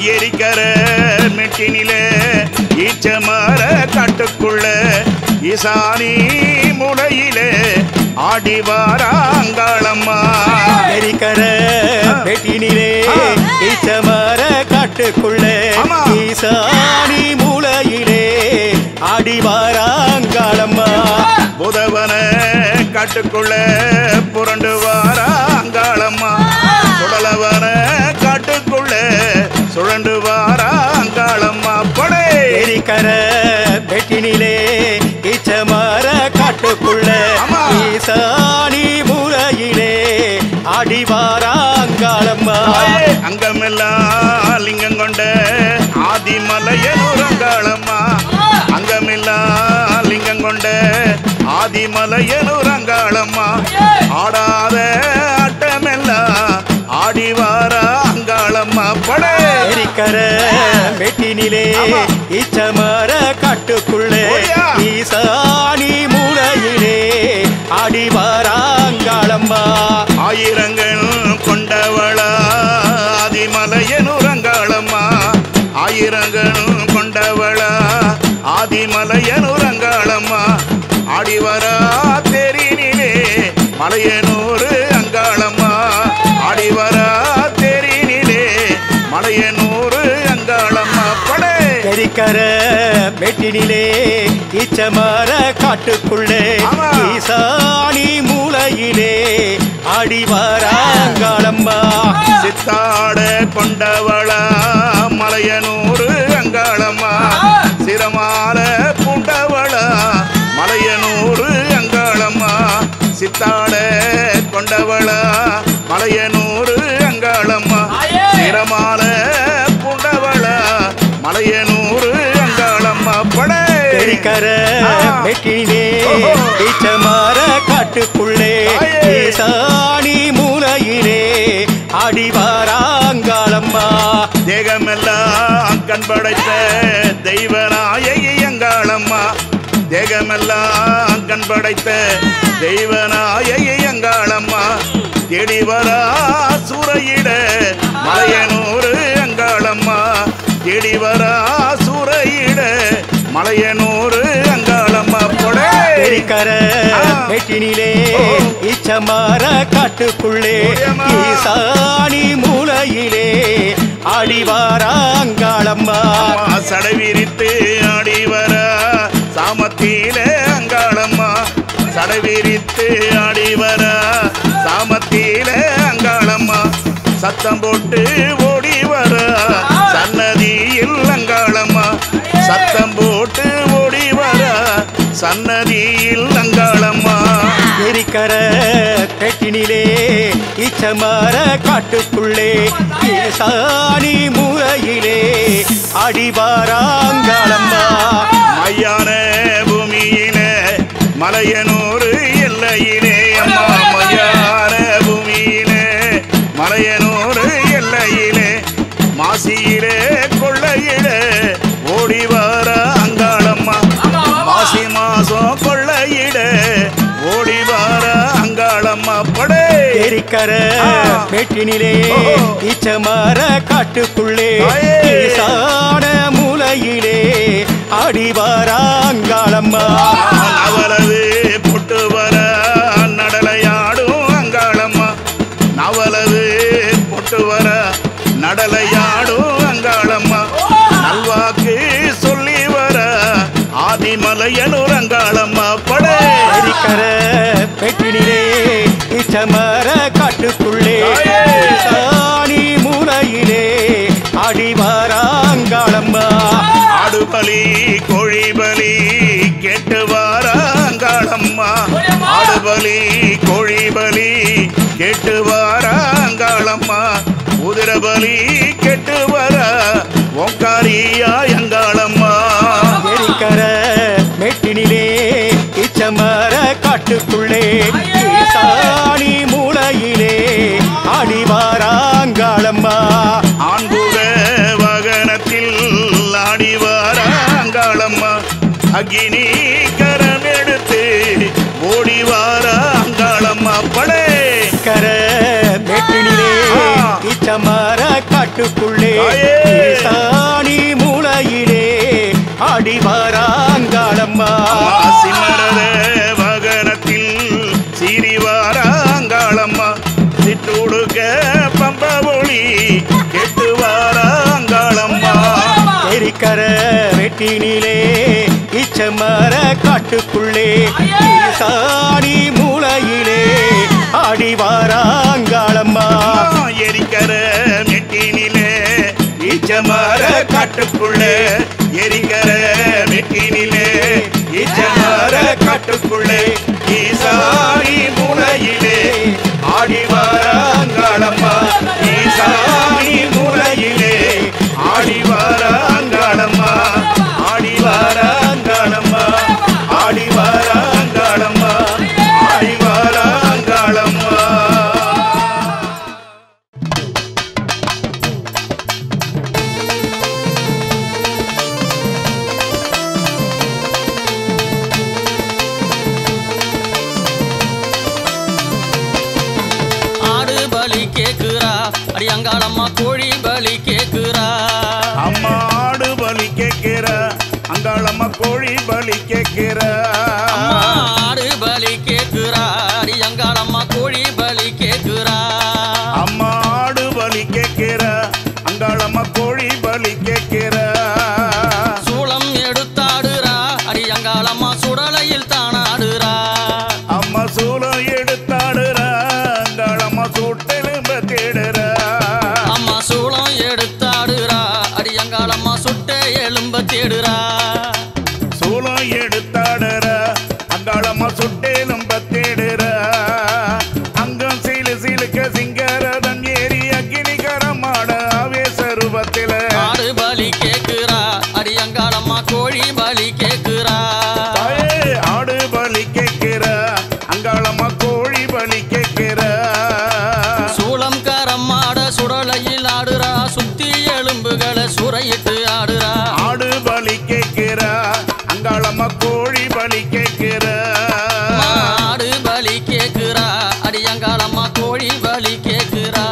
எரிக்கர மெட்டினிலே ஈச்சமர காட்டுக்குள்ள ஈசானி முளையிலே ஆடி வாராங்காளம்மா எரிக்கர வெட்டினிலே ஆ. ஈச்சமர காட்டுக்குள்ள ஆமா. ஈசானி மூலையிலே ஆடி வாராங்காளம்மா புதவன காட்டுக்குள்ள புரண்டு வாராங்காளம்மா சுடலவன காட்டுக்குள்ள சுழண்டு வாராங்காளம்மா படே எரிக்கர வெட்டினிலே ஈச்சமர காட்டுக்குள்ள ஆமா. ஈசானி மூலையிலே ஆடி வாராங்காளம்மா அங்கமெல்லாம் லிங்கம் கொண்ட ஆதிமலையனூரங்காளம்மா அங்கமெல்லாம் லிங்கம் கொண்ட ஆதிமலையனூரங்காளம்மா ஆடாத ஆட்டமெல்லாம் ஆடி வார அங்காளம்மா படே எரிக்கர வெட்டினிலே ஆமா. ஈச்சமர காட்டுக்குள்ளே ஓடியா. ஈசானி மூலையிலே ஆடி வாராங்காளம்மா ஆயிரங்கள் கொண்டவளா ஆதிமலையனூரங்காளம்மா ஆயிரங்கள் கொண்டவளா ஆதிமலையனூரங்காளம்மா ஆடிவரா தெரினிலே மலையனூர் அங்காளம்மா ஆடிவரா தெரினிலே மலையனூர் அங்காளம்மா படே எரிக்கர வெட்டினிலே ஈச்சமர காட்டுக்குள்ளே ஆமா. ஈசானி மூலையிலே ஆடி வாராங்காளம்மா சித்தாட கொண்டவளா மலையனூர் அங்காளம்மா சிரமால பூண்டவளா மலையனூர் அங்காளம்மா சித்தாட கொண்டவளா மலையனூர் அங்காளம்மா சிரமால பூண்டவளா மலையனூர் அங்காளம்மா படே எரிக்கர ஆ. வெட்டினிலே ஓஹோ. ஈச்சமர காட்டுக்குள்ளே தாயே. ஈசானி மூலையிலே ஆடி வாராங்காளம்மா தேகமெல்லாம் கண் படைத்த தெய்வநாயகி அங்காளம்மா தேகமெல்லாம் கண் படைத்த தெய்வநாயகி அங்காளம்மா தேடி வரா சூறையிட மலையனூர் அங்காளம்மா தேடி வரா சூறையிட மலையனூர் அங்காளம்மா பொடே எரிக்கர ஆ. வெட்டினிலே ஓஹோ. ஈச்சமர காட்டுக்குள்ளே ஓடியம்மா. ஈசானி மூலையிலே ஆடி வாராங்காளம்மா அம்மா சடவிரித்து ஆடி வர சாமத்திலே அங்காளம்மா சடவிரித்து ஆடி வர சாமத்திலே அங்காளம்மா சத்தம் போட்டு ஓடி வர சன்னதியில் அங்காளம்மா சத்தம் போட்டு ஓடி வர சன்னதியில் அங்காளம்மா எரிக்கர வெட்டினிலே ஈச்சமர காட்டுக்குள்ளே ஈசானி மூலையிலே ஆடி வாராங்காளம்மா மையான பூமியிலே மலையனூர் எல்லையிலே அம்மா மையான பூமியிலே மலையனூர் எல்லையிலே மாசியிலே கொள்ளையிலே ஓடி வர அங்காளம்மா மாசி மாசம் கொள்ளையிட ஓடி வர அங்காளம்மா படே எரிக்கர ஆ. வெட்டினிலே ஓஹோ. ஈச்சமர காட்டுக்குள்ளே தாயே. ஈசான மூலையிலே ஆடி வாராங்காளம்மா நவலது பொட்டு வர நடலையாடும் அங்காளம்மா நவலது பொட்டு வர நடலையாடும் அங்காளம்மா நல்வாக்கு சொல்லி வர ஆதிமலையனூர் அங்காளம்மா படே எரிக்கர வெட்டினிலே ஈச்சமர காட்டுக்குள்ளே தாயே. ஈசானி மூலையிலே ஆடி வாராங்காளம்மா ஆடுபலி கோழி பலி கேட்டு வார அங்காளம்மா ஆடுபலி கோழி பலி கேட்டு வார அங்காளம்மா குதிரை பலி கேட்டு வர ஓங்காரியா அங்காளம்மா எரிக்கர மெட்டினிலே இச்சமர காட்டுக்குள்ளே ஈசானி மூலையிலே ஆடி வாராங்காளம்மா ஆண்புக வாகனத்தில் ஆடி வார அங்காளம்மா அக்னி கரம் எடுத்து ஓடி வார அங்காளம்மா படே கர மெட்டினிலே ஆ. இச்சமர காட்டுக்குள்ளே தாயே! ஈசானி மூலையிலே ஆடி வாராங்காளம்மா சிம்மரத வகனத்தில் சிறிவாராங்காளம்மா சிட்டுடுக்க பம்ப ஒளி கெட்டு வாராங்காளம்மா எரிக்கர வெட்டினிலே இச்சமர காட்டுக்குள்ளே ஈசானி மூலையிலே ஆடி வாராங்காளம்மா எரிக்கர மெட்டினிலே ஈச்சமர காட்டுக்குள்ள எரிக்கர மெட்டினிலே ஈச்சமர காட்டுக்குள்ளே ஈசாரி மூலையிலே ஆடி வாராங்காளம்மா ஈசாரி மூலையிலே ஆடி வாராங்காளம்மா ஆடி வாராங்காளம்மா ஆடி வாராங்காளம்மா ஆடி வாராங்காளம்மா ஆடு பலி கேக்குறா அடி அங்காளம்மா கோழி பலி கேக்குறா அம்மா ஆடு பலி கேட்கிற அங்காளம்மா கோழி பலி கேட்கிற அம்மா ஆடு பலி கேக்குறா அடி அங்காளம்மா கோழி பலி கேக்குறா அம்மா ஆடு பலி கேட்கிற அங்காளம்மா கோழி பலி கேட்கிற சூளம் எடுத்தாடுறா அடி அங்காளம்மா சுடலையில் தானாடுறா அம்மா சூலம் எடுத்தாடுற அங்காளம்மா சூட்டெலும்ப தேடுற அம்மா சூளம் எடுத்தாடுறா அடி அங்காளம்மா சுட்ட எலும்ப தேடுறா சூலம் எடுத்தாடுற அங்காளம்மா சுட்டெலும்ப தேடுற அங்கம் சீலு சீலுக்க சிங்கரதம் ஏறி அக்கினிகரமாட ஆவேச ரூபத்தில ஆடு பலி கேக்குறா அடி அங்காளம்மா கோழி பலி கேக்குறா தாயே, ஆடு பலி கேட்கிற அங்காளம்மா கோழி பலி கேட்கிற சூளம் கரமாட சுடலையில் ஆடுறா சுத்தி எலும்புகளை சுரையிட்டு ஆடுறா ஆடு பலி கேட்கிற அங்காளம்மா கோழி பலி கேட்கிற ஆடு பலி கேக்குறா அடியங்காலம்மா கோழி பலி கேக்குறா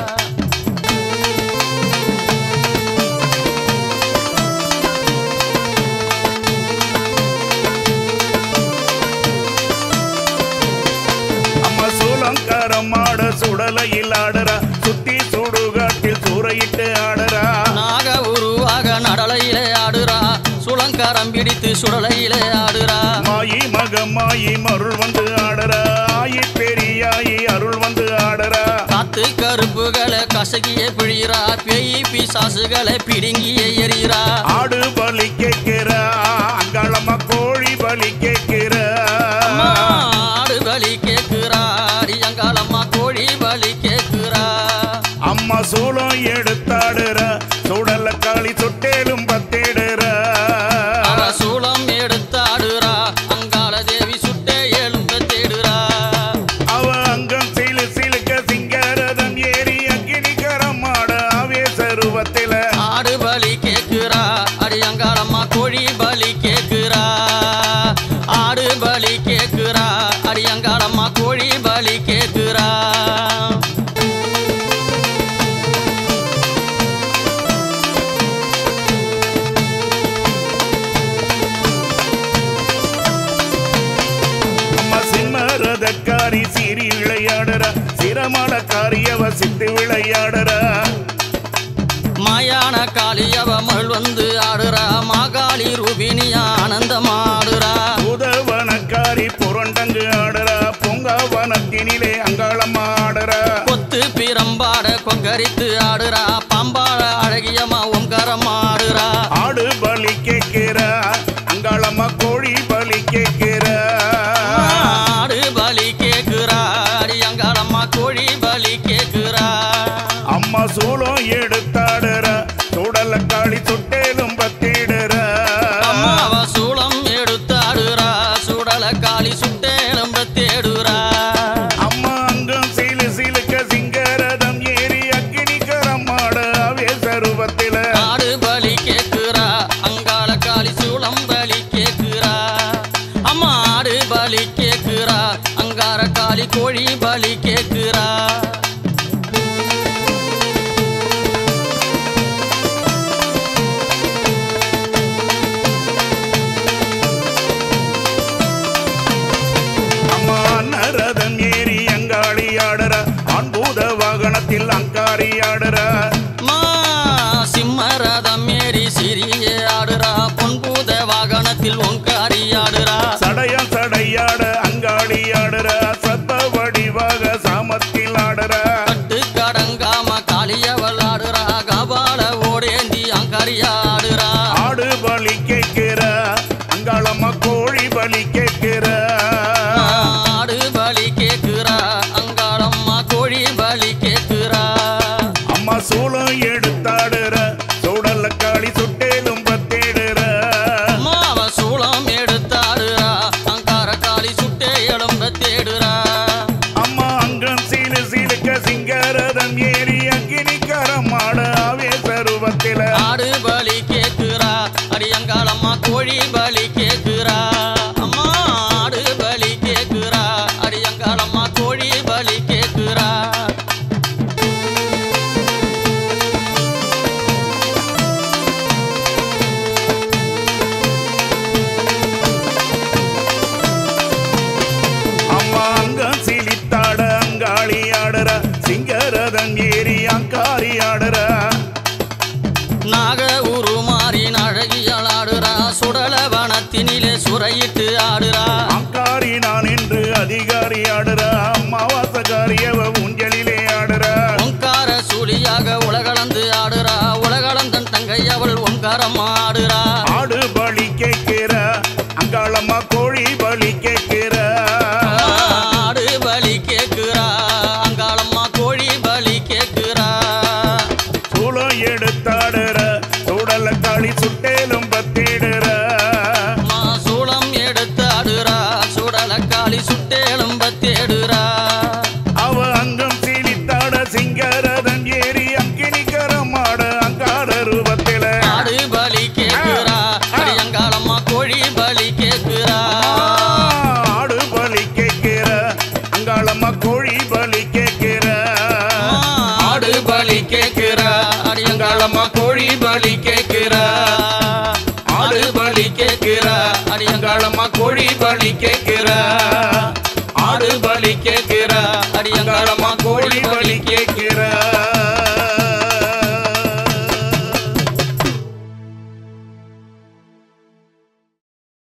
அம்மா சூலங்காரம் ஆட சுடலையில் ஆடுறா சுத்தி சுடுகாட்டில் சூறையிட்டு ஆடுறா நாக உருவாக நடலையிலே ஆடுறா சுளங்காரம் பிடித்து சுடலையிலே ஆடுறா மாயி மகமாயி மருள் வந்து ஆடுறா ஆயி பெரியாயி அருள் வந்து ஆடுறா காத்து கருப்புகளை கசகியே பிழிறா பேய் பிசாசுகளை பிடுங்கியே எறிகிறா ஆடு பலி கேட்கிற அங்காளம்மா கோழி பலி கேட்கிற அம்மா, ஆடு பலி கேக்குறா அடியங்காலம்மா கோழி பலி கேக்குறா அம்மா சூளம் எடுத்தாடுற சுடல காளி சுட்டேலும் பத்திடுற அவ சூளம் எடுத்தாடுறா அங்காள தேவி சுட்டே எலும்ப தேடுறா அவ அங்கம் சீலு சீலுக்க சிங்கரதம் ஏறி அக்கினிகரம் ஆட ஆவேச ரூபத்தில ஆடு பலி கேக்குறா அடியங்காலம்மா கோழி பலி கேக்குறா ஆடு பலி கேக்குறா அடியங்காலம்மா கோழி பலி கேக்குறா அம்மா சிம்மரதக்காரி சீறி விளையாடுற சிரமலக்காரி அவ சித்து விளையாடுற மாயான காளியவ மகள் வந்து ஆடுறா மாகாளி ரூபினியா ஆனந்தமாடுறா உதவனக்காரி புரண்டங்கு ஆடுறா பொங்கவனத்தினிலே அங்காளம்மா ஆடுறா கொத்து பிரம்பாட கொங்கரித்து ஆடுறா பாம்பாட அழகியம்மா ஓங்காரம் ஆடுறா ஆடு பலி கேட்கிற அங்காளம்மா கோழி பலி கேட்கிற ஆடு பலி கேக்குறா அடியங்காலம்மா கோழி பலி கேக்குறா அம்மா சூளம் எடுத்தாடுற சுடல காளி சுட்டேலும் பத்திடுற அம்மாவ சூளம் எடுத்தாடுறா சுடல காளி சுட்டேலம்ப தேடுறா அம்மா அங்கம் சீலு சீலுக்க சிங்கரதம் ஏறி அக்கினிகரம் ஆட ஆவேச ரூபத்தில ஆடு பலி கேக்குறா அங்காள காளி சூளம் பலி கேக்குறா அம்மா ஆடு பலி கேக்குறா அங்கார காளி கோழி பலி கேக்குறா அங்காளி ஆடுறா மா சிம்மரதம் ஏறி சிறிய ஆடுறா பொன்பூத வாகனத்தில் ஒங்காரி ஆடுறா சடையம் சடையாட அங்காளி ஆடுறா சத்த வடிவாக சாமத்தில் ஆடுறா கட்டு கடங்காம காளியவள் ஆடுறா கபால ஓடேந்தி அங்காரியா ஆடுறா ஆடு பலி கேட்கிற அங்காளம்மா கோழி பலி கேட்கிற ஆடு பலி கேக்குறா அங்காளம்மா கோழி பலி கேக்குறா அம்மா சூளம் எடுத்தாடுற சூடல்ல காளி சுட்டேலும் பத்தேடுற மாவ சூளம் எடுத்தாடுறா அங்கார காளி சுட்டே எலும்ப தேடுறா அம்மா அங்கம் சீலு சீலுக்க சிங்கரதம் ஏறி அக்கினி கரமாட ஆவேச ரூபத்தில ஆடு பலி கேக்குறா அடி அங்காளம்மா கோழி பலி கேக்குறா அம்மா ஆடு பலி கேக்குறா அடி அங்காளம்மா கோழி பலி கேக்குறா அம்மா அங்கம் சீலித்தாட அங்காளி ஆடுற சிங்கரதம் ஏறி அங்காரி ஆடுற நாக உருமாறி அழகியல் ஆடுறா சுடல வனத்தினிலே சுரையிட்டு ஆடுறா அங்காரி நான் என்று அதிகாரி ஆடுற அம்மாவாசகாரியவ ஊஞ்சலிலே ஆடுற ஓங்கார சூழியாக உலகளந்து ஆடுறா உலகளந்தன் தங்கை அவள் ஓங்காரம் ஆடுறா ஆடு பலி கேட்கிற அங்காளம்மா கோழி பலி கேட்கிற ஆடு பலி கேக்குறா அங்காளம்மா கோழி பலி கேக்குறா சூளம் எடுத்தாடுற சூடல காளி சுட்டேலும் பத்திடுற அம்மா சூளம் எடுத்து ஆடுறா சுடல காளி சுட்டேலும்ப தேடுறா அவ அங்கம் சீலித்தாட சிங்கரதம் ஏறி அங்கினி கரமாட அங்காள ரூபத்தில ஆடு பலி கேக்குறா அடி அங்காளம்மா கோழி பலி கேக்குறா ஆடு பலி கேட்கிற அங்காளம்மா கோழி பலி கேட்கிற ஆடு பலி கேக்குறா அடி அங்காளம்மா கோழி பலி கேக்குறா ஆடு பலி கேக்குறா அடி அங்காளம்மா கோழி பலி கேக்குறா ஆடு பலி கே